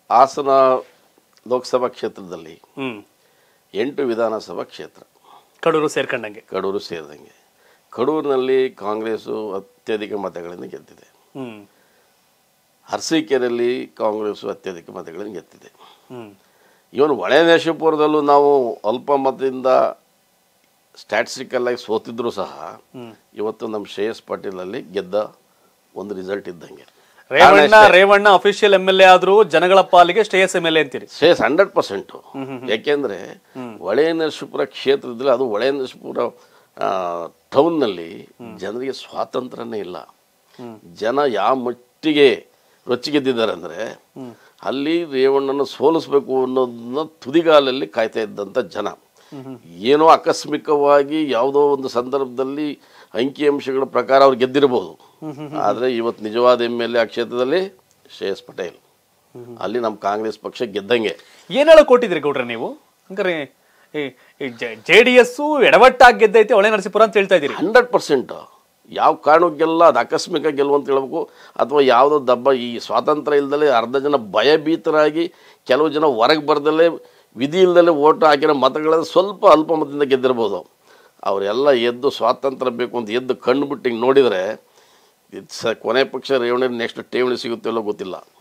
ಹಾಸನ ಲೋಕಸಭಾ ಕ್ಷೇತ್ರದಲ್ಲಿ ಹ್ಮ್ ಎಂಟು ವಿಧಾನಸಭಾ ಕ್ಷೇತ್ರ ಕಡೂರು ಸೇರ್ಕೊಂಡಂಗೆ ಕಡೂರು ಸೇರಿದಂಗೆ ಕಡೂರಿನಲ್ಲಿ ಕಾಂಗ್ರೆಸ್ಸು ಅತ್ಯಧಿಕ ಮತಗಳನ್ನು ಗೆದ್ದಿದೆ ಹ್ಮ್ ಅರಸೀಕೆರೆಯಲ್ಲಿ ಕಾಂಗ್ರೆಸ್ಸು ಅತ್ಯಧಿಕ ಮತಗಳನ್ನು ಗೆದ್ದಿದೆ ಹ್ಮ್ ಇವನು ಒಳನೇಶಪುರದಲ್ಲೂ ನಾವು ಅಲ್ಪ ಮತದಿಂದ ಸ್ಟ್ಯಾಟಿಸ್ಟಿಕಲ್ ಆಗಿ ಸೋತಿದ್ರು ಸಹ ಇವತ್ತು ನಮ್ಮ ಶ್ರೇಯಸ್ ಪಾಟೀಲಲ್ಲಿ ಗೆದ್ದ ಒಂದು ರಿಸಲ್ಟ್ ಇದ್ದಂಗೆ Revanna Revanna official M L A ಆದ್ರೂ ಜನಗಳ ಪಾಲಿಗೆ ಶ್ರೇಯಸ್ ಎಮ್ ಎಲ್ ಎ ಅಂತೀರಿ ಶ್ರೇಯಸ್ ಹಂಡ್ರೆಡ್ ಪರ್ಸೆಂಟು ಯಾಕೆಂದರೆ ಒಳೆನರಸೀಪುರ ಕ್ಷೇತ್ರದಲ್ಲಿ ಅದು ಒಳೆನರಸೀಪುರ ಟೌನ್ನಲ್ಲಿ ಜನರಿಗೆ ಸ್ವಾತಂತ್ರ್ಯನೇ ಇಲ್ಲ ಜನ ಯಾವ ಮಟ್ಟಿಗೆ ರೊಚ್ಚಿಗೆದ್ದಿದ್ದಾರೆ ಅಂದರೆ ಅಲ್ಲಿ ರೇವಣ್ಣನ ಸೋಲಿಸ್ಬೇಕು ಅನ್ನೋದನ್ನ ತುದಿಗಾಲಲ್ಲಿ ಕಾಯ್ತಾ ಇದ್ದಂಥ ಜನ ಏನೋ ಆಕಸ್ಮಿಕವಾಗಿ ಯಾವುದೋ ಒಂದು ಸಂದರ್ಭದಲ್ಲಿ ಅಂಕಿಅಂಶಗಳ ಪ್ರಕಾರ ಅವ್ರು ಗೆದ್ದಿರಬಹುದು ಆದರೆ ಇವತ್ತು ನಿಜವಾದ ಎಮ್ ಎಲ್ ಎ ಆ ಕ್ಷೇತ್ರದಲ್ಲಿ ಶ್ರೇಯಸ್ ಪಟೇಲ್ ಅಲ್ಲಿ ನಮ್ಮ ಕಾಂಗ್ರೆಸ್ ಪಕ್ಷ ಗೆದ್ದಂಗೆ ಏನ್ ಹೇಳಕ್ ಕೊಟ್ಟಿದ್ರಿ ಗೌಡ್ರೆ ನೀವು ಹಂಗಾರೆ ಜೆ ಡಿ ಎಸ್ ಎಡವಟ್ಟಾಗಿ ಗೆದ್ದೈತೆ ಒಳೆ ನರಸೀಪುರ ಅಂತ ಹೇಳ್ತಾ ಇದ್ದೀರಿ ಹಂಡ್ರೆಡ್ ಪರ್ಸೆಂಟ್ ಯಾವ ಕಾರಣಕ್ಕೆ ಗೆಲ್ಲ ಅದು ಆಕಸ್ಮಿಕ ಗೆಲುವು ಅಂತ ಹೇಳ್ಬೇಕು ಅಥವಾ ಯಾವುದೋ ದಬ್ಬ ಈ ಸ್ವಾತಂತ್ರ್ಯ ಇಲ್ದಲೇ ಅರ್ಧ ಜನ ಭಯಭೀತರಾಗಿ ಕೆಲವು ಜನ ಹೊರಗೆ ಬರ್ದಲ್ಲೇ ವಿಧಿ ಇಲ್ದಲೇ ಓಟ್ ಹಾಕಿರೋ ಮತಗಳಲ್ಲಿ ಸ್ವಲ್ಪ ಅಲ್ಪ ಮತದಿಂದ ಗೆದ್ದಿರ್ಬೋದು ಅವರೆಲ್ಲ ಎದ್ದು ಸ್ವಾತಂತ್ರ್ಯ ಬೇಕು ಅಂತ ಎದ್ದು ಕಣ್ಣು ಬಿಟ್ಟು ಹಿಂಗೆ ನೋಡಿದರೆ ಇದು ಸ ಕೊನೆ ಪಕ್ಷ ರೇವಣಿ ನೆಕ್ಸ್ಟ್ ಠೇವಣಿ ಸಿಗುತ್ತೋ ಇಲ್ಲೋ ಗೊತ್ತಿಲ್ಲ